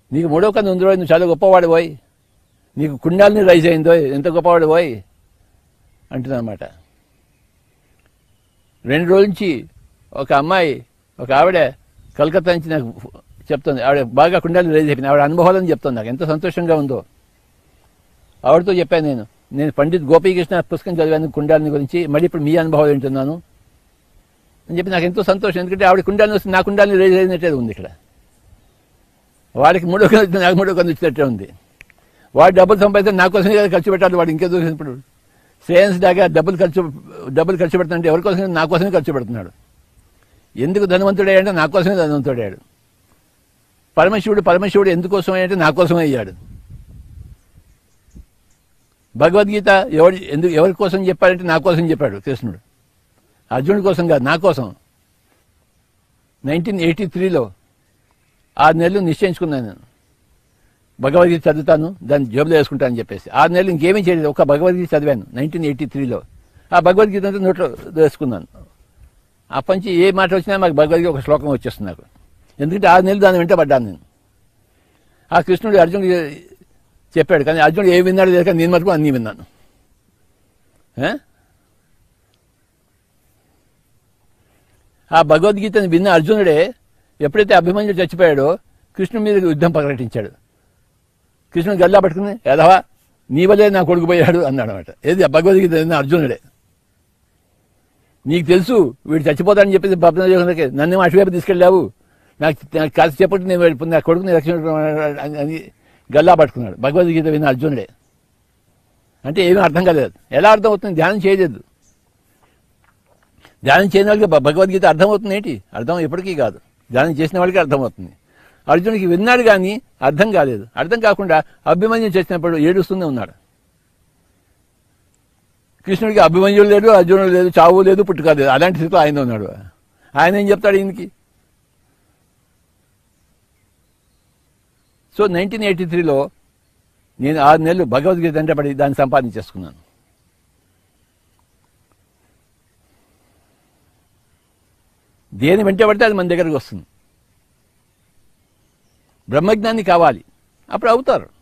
నీకు మూడో కన్ను ఉందిరో నువ్వు చాలా గొప్పవాడు పోయి నీకు కుండాలని రైజ్ అయిందో ఎంత గొప్పవాడు పోయి అంటుందన్నమాట రెండు రోజుల నుంచి ఒక అమ్మాయి ఒక ఆవిడ కలకత్తా నుంచి నాకు చెప్తుంది ఆవిడ బాగా కుండాలు రైజ్ అయిపోయింది ఆవిడ అనుభవాలని చెప్తుంది నాకు ఎంత సంతోషంగా ఉందో ఆవిడతో చెప్పాను నేను నేను పండిత్ గోపీకృష్ణ పుస్తకం చదివాను కుండాలని గురించి మళ్ళీ ఇప్పుడు మీ అనుభవాలు వింటున్నాను అని చెప్పి నాకు ఎంతో సంతోషం ఎందుకంటే ఆవిడ కుండాలని వస్తే నా కుండాలని రైజ్ అయినట్టే ఉంది ఇక్కడ వాడికి మూడో కన్ను వచ్చింది నాకు మూడో కన్ను వచ్చినట్టే ఉంది వాడు డబ్బులు సంపాదిస్తే నా కోసమే కదా ఖర్చు పెట్టాలి వాడు ఇంకేదో ఇప్పుడు సేన్స్ దాకా డబ్బులు ఖర్చు డబ్బులు ఖర్చు పెడుతుంటే ఎవరి కోసమే నా కోసమే ఖర్చు పెడుతున్నాడు ఎందుకు ధనవంతుడయ్యాడంటే నా కోసమే ధనవంతుడయ్యాడు పరమశివుడు పరమశివుడు ఎందుకోసం అంటే నా కోసమే అయ్యాడు భగవద్గీత ఎవరి ఎందుకు ఎవరి కోసం చెప్పాడంటే నా కోసం చెప్పాడు కృష్ణుడు అర్జునుడి కోసం కాదు నా కోసం నైన్టీన్ ఎయిటీ త్రీలో ఆరు నెలలు నిశ్చయించుకున్నాను నేను భగవద్గీత చదువుతాను దాన్ని జేబులో వేసుకుంటానని చెప్పేసి ఆరు నెలలు ఇంకేమీ చేయలేదు ఒక భగవద్గీత చదివాను నైన్టీన్ ఎయిటీ త్రీలో ఆ భగవద్గీత అంతా నోట్లో వేసుకున్నాను అప్పటి నుంచి ఏ మాట వచ్చినా మాకు భగవద్గీత ఒక శ్లోకం వచ్చేస్తుంది నాకు ఎందుకంటే ఆరు నెలలు దాని వెంట పడ్డాను నేను ఆ కృష్ణుడు అర్జునుడు చెప్పాడు కానీ అర్జునుడు ఏం విన్నాడు లేదు కానీ నేను మటుకు అన్నీ విన్నాను ఏ? ఆ భగవద్గీతను విన్న అర్జునుడే ఎప్పుడైతే అభిమన్యుడు చచ్చిపోయాడో కృష్ణుడి మీద యుద్ధం ప్రకటించాడు కృష్ణుడు గల్లా పట్టుకుని ఎదవా నీ వల్లే నా కొడుకు పోయాడు అన్నాడు అనమాట ఏది ఆ భగవద్గీత విన్న అర్జునుడే నీకు తెలుసు వీడు చచ్చిపోతాడని చెప్పేసి పద్మనాభకి నన్ను అటువైపు తీసుకెళ్ళావు నాకు నాకు కాస్త చెప్పట్టు నేను వెళ్ళిపోయి నా కొడుకుని రక్షణ అని- అని గల్లా పట్టుకున్నాడు భగవద్గీత విన్న అర్జునుడే అంటే ఏమీ అర్థం కాలేదు ఎలా అర్థం అవుతుంది ధ్యానం చేయలేదు ధ్యానం చేయని వాళ్ళకి భ- భగవద్గీత అర్థమవుతుంది ఏంటి అర్థం ఎప్పటికీ కాదు ధ్యానం చేసిన వాళ్ళకి అర్థమవుతుంది అర్జునుడికి విన్నాడు కానీ అర్థం కాలేదు అర్థం కాకుండా అభిమన్యం చేసినప్పుడు ఏడుస్తూనే ఉన్నాడు కృష్ణుడికి అభిమన్యుడు లేడు అర్జునుడు లేదు చావు లేదు పుట్టుక లేదు అలాంటి స్థితిలో ఆయన ఉన్నాడు ఆయన ఏం చెప్తాడు ఈయనకి సో నైన్టీన్ ఎయిటీ త్రీలో నేను ఆరు నెలలు భగవద్గీత అంటే పడి దాన్ని సంపాదించేసుకున్నాను దేని వెంట పడితే అది మన దగ్గరకు వస్తుంది బ్రహ్మజ్ఞాని కావాలి అప్పుడు అవుతారు